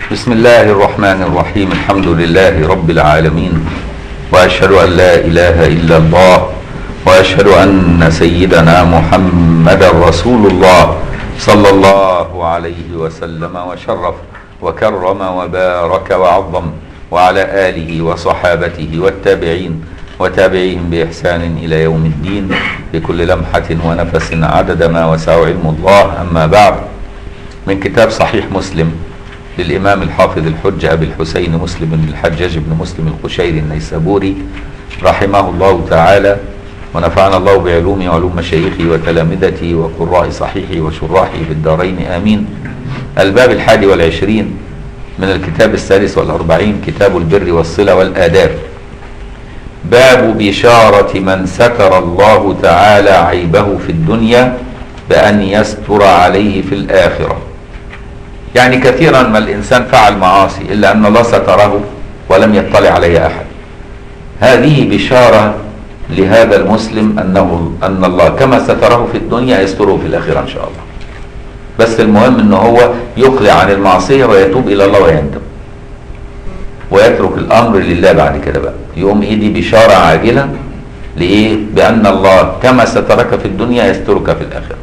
بسم الله الرحمن الرحيم الحمد لله رب العالمين واشهد ان لا اله الا الله واشهد ان سيدنا محمدا رسول الله صلى الله عليه وسلم وشرف وكرم وبارك وعظم وعلى اله وصحابته والتابعين وتابعيهم باحسان الى يوم الدين بكل لمحه ونفس عدد ما وسع علم الله اما بعد من كتاب صحيح مسلم للإمام الحافظ الحجة أبي الحسين مسلم بن الحجاج بن مسلم القشيري النيسابوري رحمه الله تعالى ونفعنا الله بعلومه وعلوم مشايخه وتلامذته وقراء صحيحه وشراحه بالدارين آمين الباب الحادي والعشرين من الكتاب الثالث والأربعين كتاب البر والصلة والآداب باب بشارة من ستر الله تعالى عيبه في الدنيا بأن يستر عليه في الآخرة يعني كثيرا ما الإنسان فعل معاصي إلا أن الله ستره ولم يطلع عليه أحد هذه بشارة لهذا المسلم أنه أن الله كما ستره في الدنيا يستره في الآخرة إن شاء الله بس المهم أنه هو يقلع عن المعصية ويتوب إلى الله ويندم ويترك الأمر لله بعد كده بقى يقوم إيه دي بشارة عاجلة لإيه بأن الله كما سترك في الدنيا يسترك في الآخرة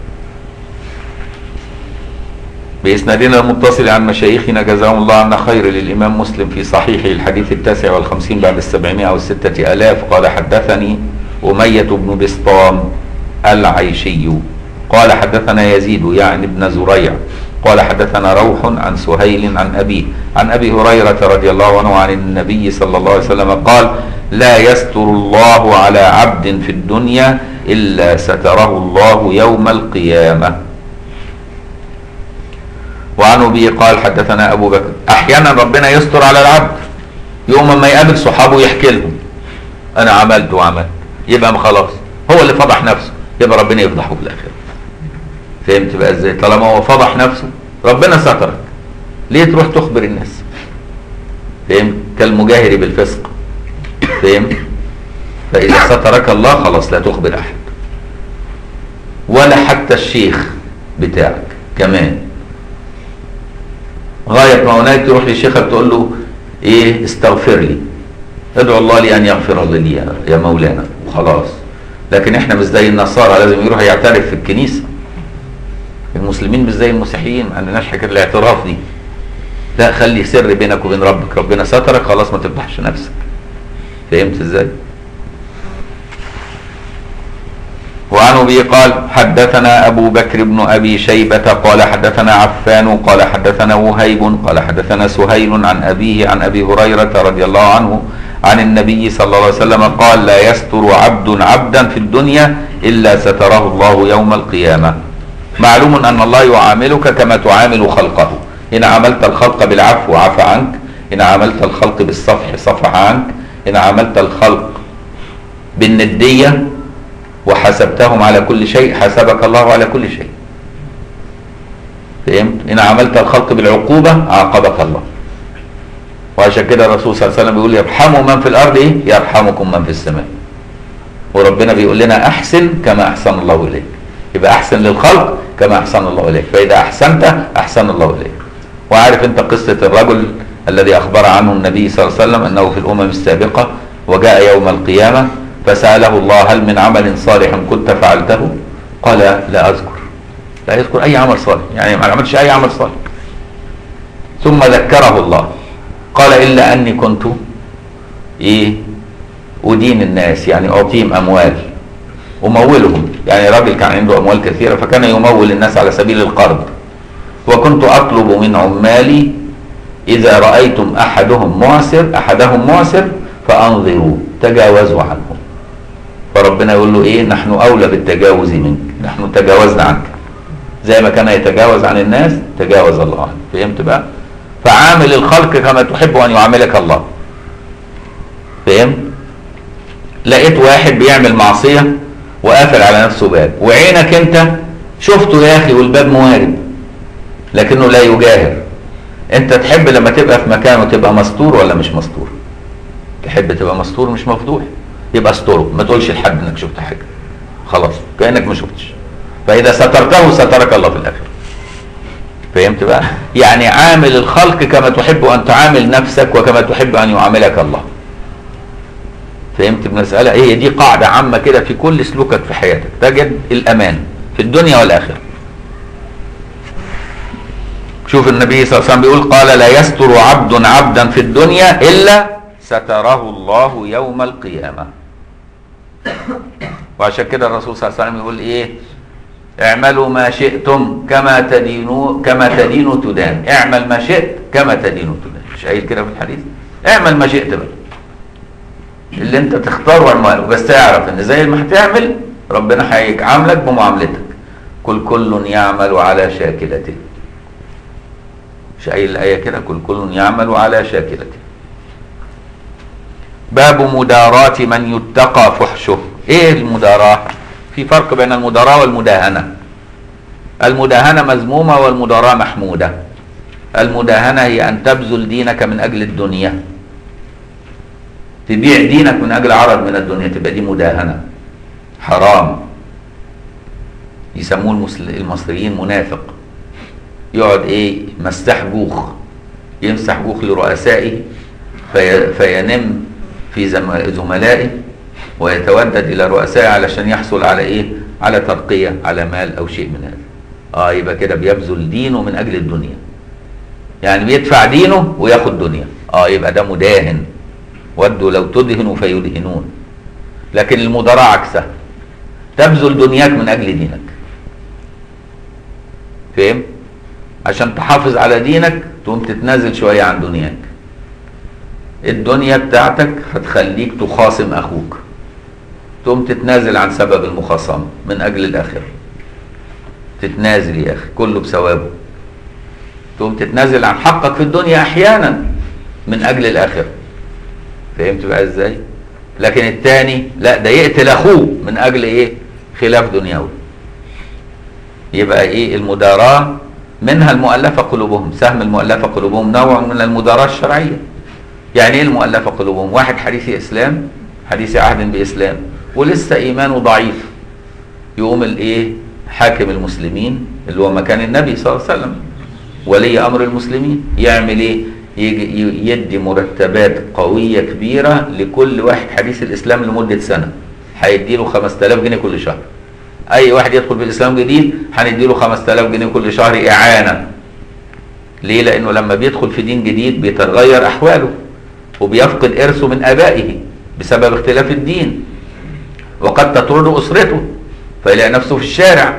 بإسنادنا المتصل عن مشايخنا جزاهم الله عنا خير للإمام مسلم في صحيحه الحديث التاسع والخمسين بعد السبعمائة أو الستة آلاف قال حدثني أمية بن بسطام العيشي قال حدثنا يزيد يعني ابن زريع قال حدثنا روح عن سهيل عن أبيه عن أبي هريرة رضي الله عنه عن النبي صلى الله عليه وسلم قال لا يستر الله على عبد في الدنيا إلا ستره الله يوم القيامة وعن ابي قال حدثنا ابو بكر احيانا ربنا يستر على العبد يوم ما يقابل صحابه يحكي لهم انا عملت وعملت يبقى خلاص هو اللي فضح نفسه يبقى ربنا يفضحه في الاخره فهمت بقى ازاي طالما هو فضح نفسه ربنا سترك ليه تروح تخبر الناس فهمت كالمجاهر بالفسق فهمت فاذا سترك الله خلاص لا تخبر احد ولا حتى الشيخ بتاعك كمان غاية ما هناك تروح لشيخك تقول له ايه استغفر لي ادعو الله لي ان يغفر لي يا, يا مولانا وخلاص لكن احنا مش زي النصارى لازم يروح يعترف في الكنيسة المسلمين مش زي المسيحيين ما عندناش حكاية الاعتراف دي لا خلي سر بينك وبين ربك ربنا سترك خلاص ما تفضحش نفسك فهمت ازاي وعن ابي قال حدثنا ابو بكر بن ابي شيبه قال حدثنا عفان قال حدثنا وهيب قال حدثنا سهيل عن ابيه عن ابي هريره رضي الله عنه عن النبي صلى الله عليه وسلم قال لا يستر عبد عبدا في الدنيا الا ستره الله يوم القيامه معلوم ان الله يعاملك كما تعامل خلقه ان عاملت الخلق بالعفو عفى عنك ان عاملت الخلق بالصفح صفح عنك ان عاملت الخلق بالنديه وحسبتهم على كل شيء حسبك الله على كل شيء فهمت ان عملت الخلق بالعقوبة عاقبك الله وعشان كده الرسول صلى الله عليه وسلم بيقول يرحموا من في الارض ايه يرحمكم من في السماء وربنا بيقول لنا احسن كما احسن الله اليك يبقى احسن للخلق كما احسن الله اليك فاذا احسنت احسن الله اليك وعارف انت قصة الرجل الذي اخبر عنه النبي صلى الله عليه وسلم انه في الامم السابقة وجاء يوم القيامة فسأله الله هل من عمل صالح كنت فعلته قال لا أذكر لا يذكر أي عمل صالح يعني ما عملش أي عمل صالح ثم ذكره الله قال إلا أني كنت إيه أدين الناس يعني أعطيهم أموال أمولهم يعني راجل كان عنده أموال كثيرة فكان يمول الناس على سبيل القرض وكنت أطلب من عمالي إذا رأيتم أحدهم معسر أحدهم معسر فأنظروا تجاوزوا عنه فربنا يقول له ايه نحن اولى بالتجاوز منك نحن تجاوزنا عنك زي ما كان يتجاوز عن الناس تجاوز الله عنه فهمت بقى فعامل الخلق كما تحب ان يعاملك الله فهمت لقيت واحد بيعمل معصية وقافل على نفسه باب وعينك انت شفته يا اخي والباب موارب لكنه لا يجاهر انت تحب لما تبقى في مكانه تبقى مستور ولا مش مستور تحب تبقى مستور مش مفضوح يبقى استره ما تقولش لحد انك شفت حاجه خلاص كانك ما شفتش فاذا سترته سترك الله في الاخره فهمت بقى يعني عامل الخلق كما تحب ان تعامل نفسك وكما تحب ان يعاملك الله فهمت المسألة هي دي قاعدة عامة كده في كل سلوكك في حياتك تجد الأمان في الدنيا والآخرة شوف النبي صلى الله عليه وسلم بيقول قال لا يستر عبد عبدا في الدنيا إلا ستره الله يوم القيامة وعشان كده الرسول صلى الله عليه وسلم يقول إيه اعملوا ما شئتم كما تدينوا كما تدين تدان اعمل ما شئت كما تدين تدان مش قايل كده في الحديث اعمل ما شئت بقى اللي انت تختاره واعمله بس تعرف ان زي ما هتعمل ربنا هيعاملك بمعاملتك كل كل يعمل على شاكلته مش قايل الايه كده كل كل يعمل على شاكلته باب مداراة من يتقى فحشه ايه المداراة في فرق بين المداراة والمداهنة المداهنة مذمومة والمداراة محمودة المداهنة هي أن تبذل دينك من أجل الدنيا تبيع دينك من أجل عرض من الدنيا تبقى دي مداهنة حرام يسموه المسل- المصريين منافق يقعد ايه مسح جوخ يمسح جوخ لرؤسائه في فينم في زم- زملائه ويتودد الى رؤسائه علشان يحصل على ايه على ترقية على مال او شيء من هذا اه يبقى كده بيبذل دينه من اجل الدنيا يعني بيدفع دينه وياخد دنيا اه يبقى ده مداهن ودوا لو تدهنوا فيدهنون لكن المداراة عكسها تبذل دنياك من اجل دينك فهم عشان تحافظ على دينك تقوم تتنازل شوية عن دنياك الدنيا بتاعتك هتخليك تخاصم اخوك تقوم تتنازل عن سبب المخاصمة من اجل الاخرة تتنازل يا اخي كله بثوابه تقوم تتنازل عن حقك في الدنيا احيانا من اجل الاخرة فهمت بقى ازاي لكن التاني لا ده يقتل اخوه من اجل ايه خلاف دنيوي يبقى ايه المداراة منها المؤلفة قلوبهم سهم المؤلفة قلوبهم نوع من المداراة الشرعية يعني ايه المؤلفة قلوبهم واحد حديث اسلام حديث عهد باسلام ولسه ايمانه ضعيف يقوم الايه حاكم المسلمين اللي هو مكان النبي صلى الله عليه وسلم ولي امر المسلمين يعمل ايه يجي ي- يدي مرتبات قوية كبيرة لكل واحد حديث الاسلام لمدة سنة هيدي له 5000 جنيه كل شهر اي واحد يدخل في الاسلام جديد هندي له 5000 جنيه كل شهر اعانة ليه لانه لما بيدخل في دين جديد بيتغير احواله وبيفقد ارثه من ابائه بسبب اختلاف الدين وقد تطرد اسرته فيلاقي نفسه في الشارع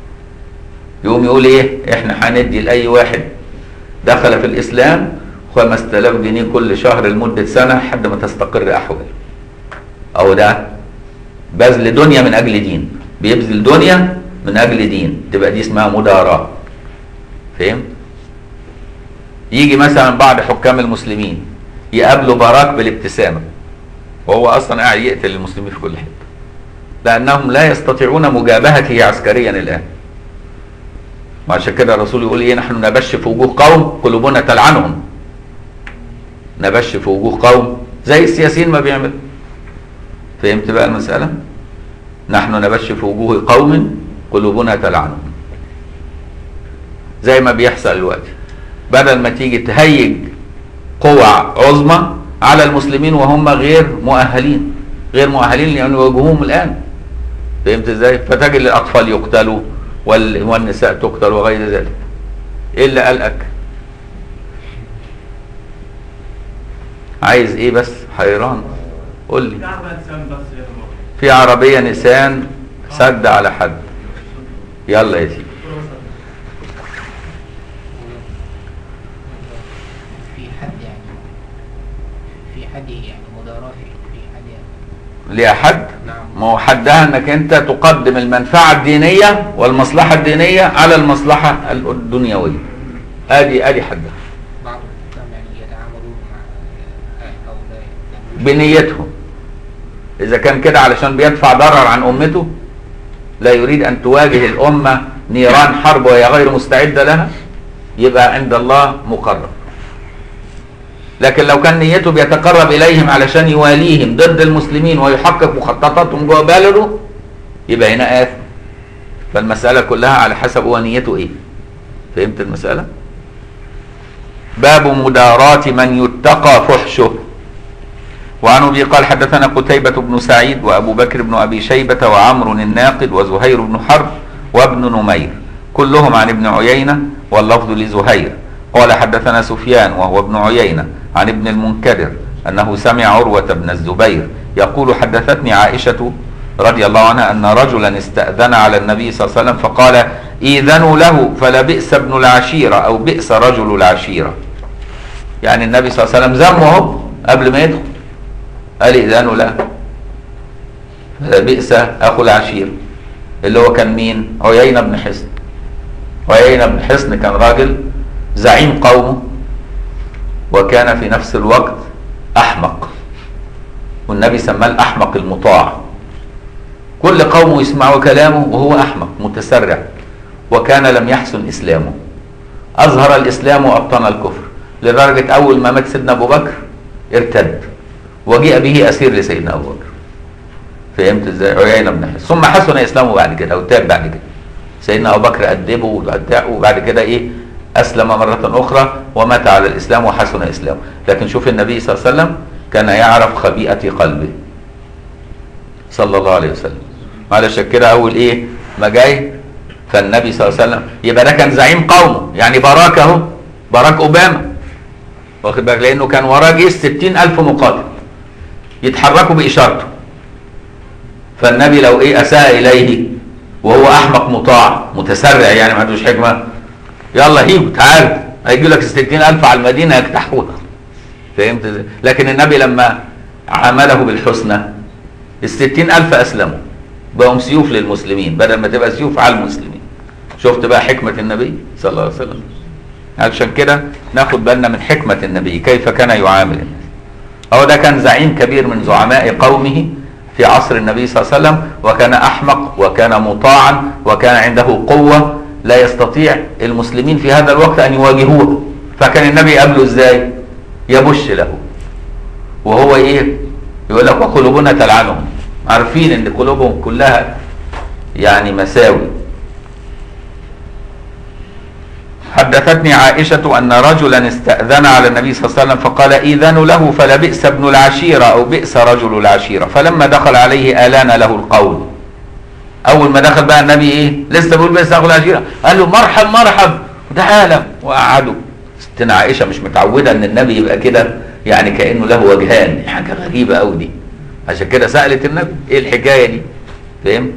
يقوم يقول ايه احنا هندي لاي واحد دخل في الاسلام 5000 جنيه كل شهر لمده سنه لحد ما تستقر احواله او ده بذل دنيا من اجل دين بيبذل دنيا من اجل دين تبقى دي اسمها مداراة فهمت يجي مثلا بعض حكام المسلمين يقابلوا باراك بالابتسامة وهو اصلا قاعد يقتل المسلمين في كل حتة لانهم لا يستطيعون مجابهته عسكريا الان وعشان كده الرسول يقول ايه نحن نبش في وجوه قوم قلوبنا تلعنهم نبش في وجوه قوم زي السياسيين ما بيعملوا فهمت بقى المسألة نحن نبش في وجوه قوم قلوبنا تلعنهم زي ما بيحصل دلوقتي بدل ما تيجي تهيج قوى عظمى على المسلمين وهم غير مؤهلين غير مؤهلين لأن يواجهوهم الآن فهمت ازاي؟ فتجد الأطفال يقتلوا وال- والنساء تقتل وغير ذلك ايه اللي قلقك؟ عايز ايه بس حيران قول لي في عربية لسان بس يا جماعة. في عربية نسان سد على حد يلا يا سيدي في حد يعني في حد يعني مداراة في في حد يعني ليها حد نعم. ما هو حدها انك انت تقدم المنفعة الدينية والمصلحة الدينية على المصلحة الدنيوية ادي ادي حدها بعض الحكام يعني يتعاملون مع هؤلاء بنيتهم اذا كان كده علشان بيدفع ضرر عن امته لا يريد ان تواجه الامة نيران حرب وهي غير مستعدة لها يبقى عند الله مقرب لكن لو كان نيته بيتقرب اليهم علشان يواليهم ضد المسلمين ويحقق مخططاتهم جوه بلده يبقى هنا آثم فالمسألة كلها على حسب هو نيته ايه فهمت المسألة باب مداراة من يتقى فحشه وعن ابي قال حدثنا قتيبة بن سعيد وابو بكر بن ابي شيبة وعمر الناقد وزهير بن حرب وابن نمير كلهم عن ابن عيينة واللفظ لزهير قال حدثنا سفيان وهو ابن عيينة عن ابن المنكدر انه سمع عروة بن الزبير يقول حدثتني عائشة رضي الله عنها ان رجلا استأذن على النبي صلى الله عليه وسلم فقال اذنوا له فلبئس ابن العشيرة او بئس رجل العشيرة يعني النبي صلى الله عليه وسلم ذمه قبل ما يدخل قال إذانه لا بئس أخو العشير اللي هو كان مين عيينة بن حصن عيينة بن حصن كان راجل زعيم قومه وكان في نفس الوقت أحمق والنبي سماه الأحمق المطاع كل قومه يسمعوا كلامه وهو أحمق متسرع وكان لم يحسن إسلامه أظهر الإسلام وأبطن الكفر لدرجة أول ما مات سيدنا أبو بكر ارتد وجيء به اسير لسيدنا ابو بكر فهمت ازاي عيينه بن حصن ثم حسن اسلامه بعد كده او تاب بعد كده سيدنا ابو بكر ادبه وودعه وبعد كده ايه اسلم مره اخرى ومات على الاسلام وحسن اسلامه لكن شوف النبي صلى الله عليه وسلم كان يعرف خبيئه قلبه صلى الله عليه وسلم معلش كده اول ايه ما جاي فالنبي صلى الله عليه وسلم يبقى ده كان زعيم قومه يعني باراك اهو باراك اوباما واخد بالك لانه كان وراه جيش 60000 مقاتل يتحركوا بإشارته فالنبي لو إيه أساء إليه وهو أحمق مطاع متسرع يعني ما عندوش حكمة يلا هيجوا تعالوا هيجي لك ستين ألف على المدينة يجتاحوها فهمت ازاي؟ لكن النبي لما عامله بالحسنى الستين ألف أسلموا بقوا سيوف للمسلمين بدل ما تبقى سيوف على المسلمين شفت بقى حكمة النبي صلى الله عليه وسلم عشان كده ناخد بالنا من حكمة النبي كيف كان يعامل الناس هو ده كان زعيم كبير من زعماء قومه في عصر النبي صلى الله عليه وسلم وكان احمق وكان مطاعا وكان عنده قوه لا يستطيع المسلمين في هذا الوقت ان يواجهوه فكان النبي يقابله ازاي؟ يبش له وهو ايه؟ يقول لك وقلوبنا تلعنهم عارفين ان قلوبهم كلها يعني مساوي حدثتني عائشة أن رجلا استأذن على النبي صلى الله عليه وسلم فقال إذن له فلبئس ابن العشيرة أو بئس رجل العشيرة فلما دخل عليه آلان له القول أول ما دخل بقى النبي إيه لسه بيقول بئس رجل العشيرة قال له مرحب مرحب تعالى وقعدوا ستنا عائشة مش متعودة أن النبي يبقى كده يعني كأنه له وجهان حاجة غريبة أوي دي عشان كده سألت النبي إيه الحكاية دي فهمت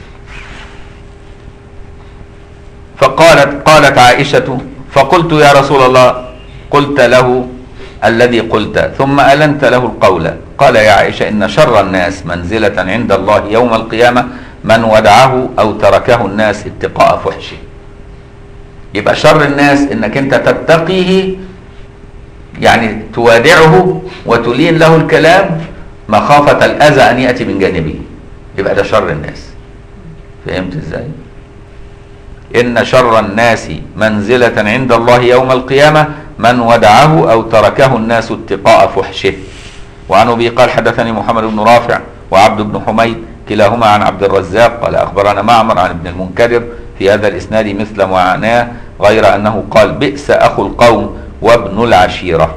فقالت قالت عائشة فقلت يا رسول الله قلت له الذي قلت ثم ألنت له القول قال يا عائشة إن شر الناس منزلة عند الله يوم القيامة من ودعه أو تركه الناس اتقاء فحشه يبقى شر الناس انك انت تتقيه يعني توادعه وتلين له الكلام مخافة الأذى أن يأتي من جانبه يبقى ده شر الناس فهمت ازاي؟ إن شر الناس منزلة عند الله يوم القيامة من ودعه أو تركه الناس اتقاء فحشه وعن أبي قال حدثني محمد بن رافع وعبد بن حميد كلاهما عن عبد الرزاق قال أخبرنا معمر عن ابن المنكدر في هذا الإسناد مثل معناه غير أنه قال بئس أخو القوم وابن العشيرة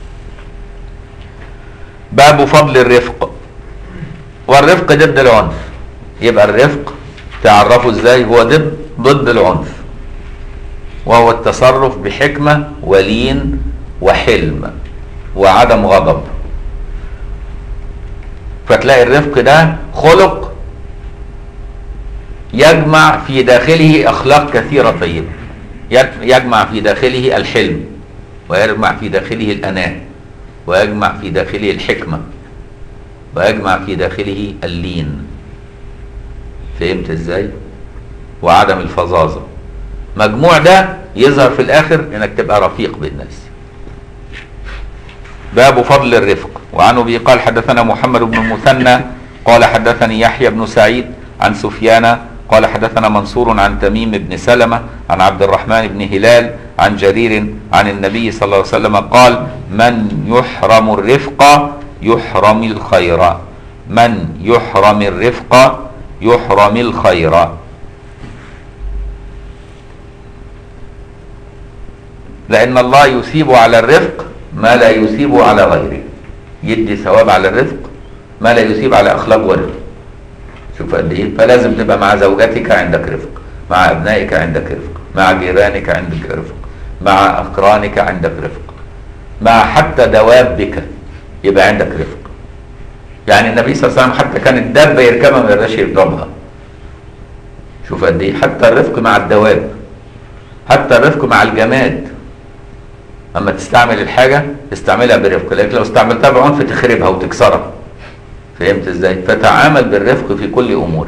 باب فضل الرفق والرفق ضد العنف يبقى الرفق تعرفه ازاي هو ضد ضد العنف وهو التصرف بحكمة ولين وحلم وعدم غضب فتلاقي الرفق ده خلق يجمع في داخله أخلاق كثيرة طيبة يجمع في داخله الحلم ويجمع في داخله الأناة ويجمع في داخله الحكمة ويجمع في داخله اللين فهمت ازاي؟ وعدم الفظاظة مجموع ده يظهر في الآخر انك تبقى رفيق بالناس باب فضل الرفق وعن ابي قال حدثنا محمد بن المثنى قال حدثني يحيى بن سعيد عن سفيان قال حدثنا منصور عن تميم بن سلمة عن عبد الرحمن بن هلال عن جرير عن النبي صلى الله عليه وسلم قال من يحرم الرفق يحرم الخير من يحرم الرفق يحرم الخير لأن الله يثيب على الرفق ما لا يثيب على غيره يدي ثواب على الرفق ما لا يثيب على أخلاق ورفق شوف قد إيه فلازم تبقى مع زوجتك عندك رفق مع أبنائك عندك رفق مع جيرانك عندك رفق مع أقرانك عندك رفق مع حتى دوابك يبقى عندك رفق يعني النبي صلى الله عليه وسلم حتى كان الدابة يركبها ما يقدرش يضربها شوف قد ايه حتى الرفق مع الدواب حتى الرفق مع الجماد اما تستعمل الحاجة استعملها برفق لكن لو استعملتها بعنف تخربها وتكسرها فهمت ازاي فتعامل بالرفق في كل امورك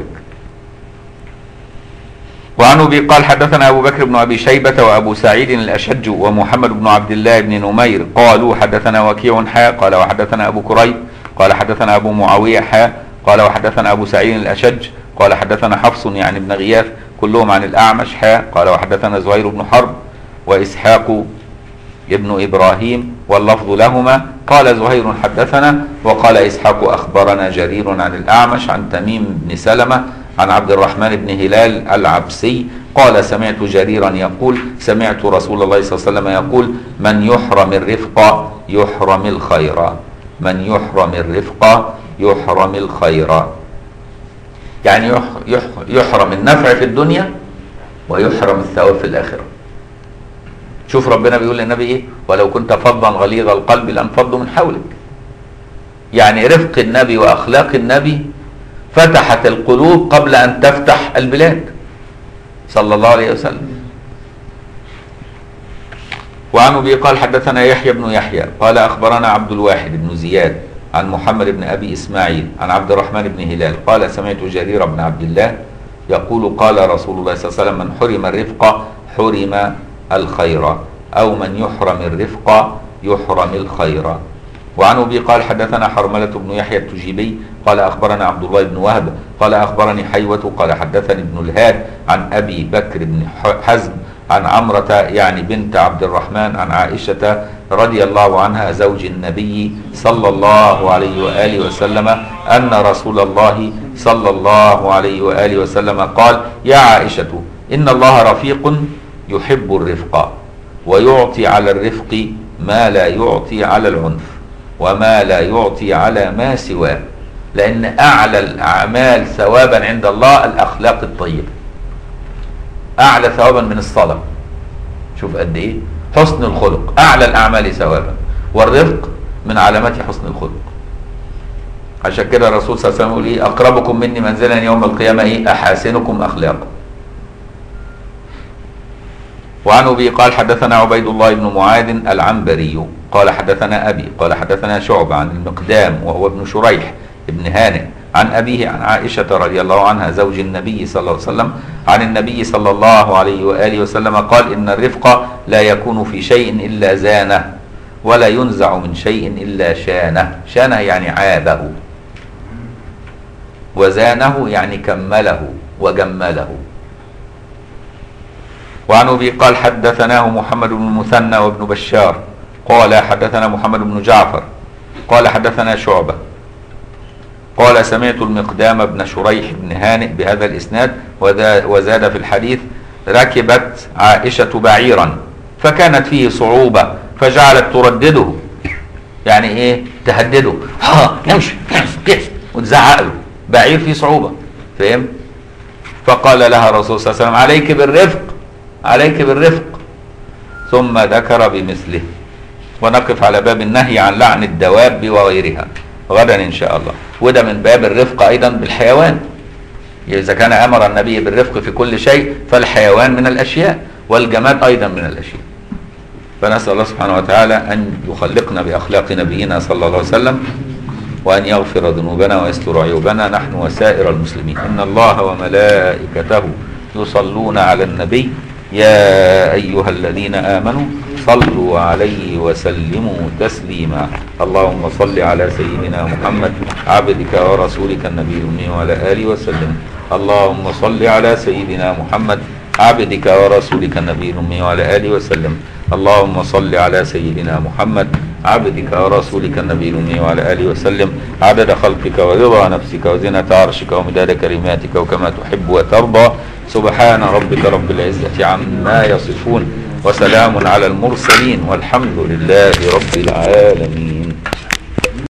وعن ابي قال حدثنا ابو بكر بن ابي شيبه وابو سعيد الاشج ومحمد بن عبد الله بن نمير قالوا حدثنا وكيع حاء قال وحدثنا ابو كريب قال حدثنا ابو معاويه حاء قال وحدثنا ابو سعيد الاشج قال حدثنا حفص يعني ابن غياث كلهم عن الاعمش حاء قال وحدثنا زهير بن حرب واسحاق ابن ابراهيم واللفظ لهما قال زهير حدثنا وقال اسحاق اخبرنا جرير عن الاعمش عن تميم بن سلمه عن عبد الرحمن بن هلال العبسي قال سمعت جريرا يقول سمعت رسول الله صلى الله عليه وسلم يقول من يحرم الرفق يحرم الخير من يحرم الرفق يحرم الخير يعني يح يح يحرم النفع في الدنيا ويحرم الثواب في الآخرة شوف ربنا بيقول للنبي ايه ولو كنت فظا غليظ القلب لانفضوا من حولك يعني رفق النبي واخلاق النبي فتحت القلوب قبل ان تفتح البلاد صلى الله عليه وسلم وعن ابي قال حدثنا يحيى بن يحيى قال اخبرنا عبد الواحد بن زياد عن محمد بن ابي اسماعيل عن عبد الرحمن بن هلال قال سمعت جرير بن عبد الله يقول قال رسول الله صلى الله عليه وسلم من حرم الرفق حرم الخير او من يحرم الرفق يحرم الخير وعن ابي قال حدثنا حرمله بن يحيى التجيبي قال اخبرنا عبد الله بن وهب قال اخبرني حيوه قال حدثني ابن الهاد عن ابي بكر بن حزم عن عمرة يعني بنت عبد الرحمن عن عائشة رضي الله عنها زوج النبي صلى الله عليه وآله وسلم أن رسول الله صلى الله عليه وآله وسلم قال يا عائشة إن الله رفيق يحب الرفق ويعطي على الرفق ما لا يعطي على العنف وما لا يعطي على ما سواه لأن أعلى الأعمال ثوابا عند الله الأخلاق الطيبة أعلى ثوابا من الصلاة شوف قد إيه حسن الخلق أعلى الأعمال ثوابا والرفق من علامات حسن الخلق عشان كده الرسول صلى الله عليه وسلم يقول إيه أقربكم مني منزلا يوم القيامة إيه أحاسنكم أخلاقا وعن ابي قال حدثنا عبيد الله بن معاذ العنبري قال حدثنا ابي قال حدثنا شعبة عن المقدام وهو ابن شريح ابن هانئ عن ابيه عن عائشه رضي الله عنها زوج النبي صلى الله عليه وسلم عن النبي صلى الله عليه واله وسلم قال ان الرفق لا يكون في شيء الا زانه ولا ينزع من شيء الا شانه شانه يعني عابه وزانه يعني كمله وجمله وعن ابي قال حدثناه محمد بن المثنى وابن بشار قال حدثنا محمد بن جعفر قال حدثنا شعبه قال سمعت المقدام بن شريح بن هانئ بهذا الاسناد وزاد في الحديث ركبت عائشه بعيرا فكانت فيه صعوبه فجعلت تردده يعني ايه تهدده ها نمشي كيف وتزعق له بعير فيه صعوبه فهم فقال لها الرسول صلى الله عليه وسلم عليك بالرفق عليك بالرفق ثم ذكر بمثله ونقف على باب النهي عن لعن الدواب وغيرها غدا ان شاء الله وده من باب الرفق ايضا بالحيوان اذا كان امر النبي بالرفق في كل شيء فالحيوان من الاشياء والجماد ايضا من الاشياء فنسال الله سبحانه وتعالى ان يخلقنا باخلاق نبينا صلى الله عليه وسلم وان يغفر ذنوبنا ويستر عيوبنا نحن وسائر المسلمين ان الله وملائكته يصلون على النبي يا ايها الذين امنوا صلوا عليه وسلموا تسليما اللهم صل على سيدنا محمد عبدك ورسولك النبي الأمي وعلى آله وسلم اللهم صل على سيدنا محمد عبدك ورسولك النبي الأمي وعلى آله وسلم اللهم صل على سيدنا محمد عبدك ورسولك النبي الأمي وعلى آله وسلم عدد خلقك ورضا نفسك وزنة عرشك ومداد كلماتك وكما تحب وترضى سبحان ربك رب العزة عما يصفون وسلام على المرسلين والحمد لله رب العالمين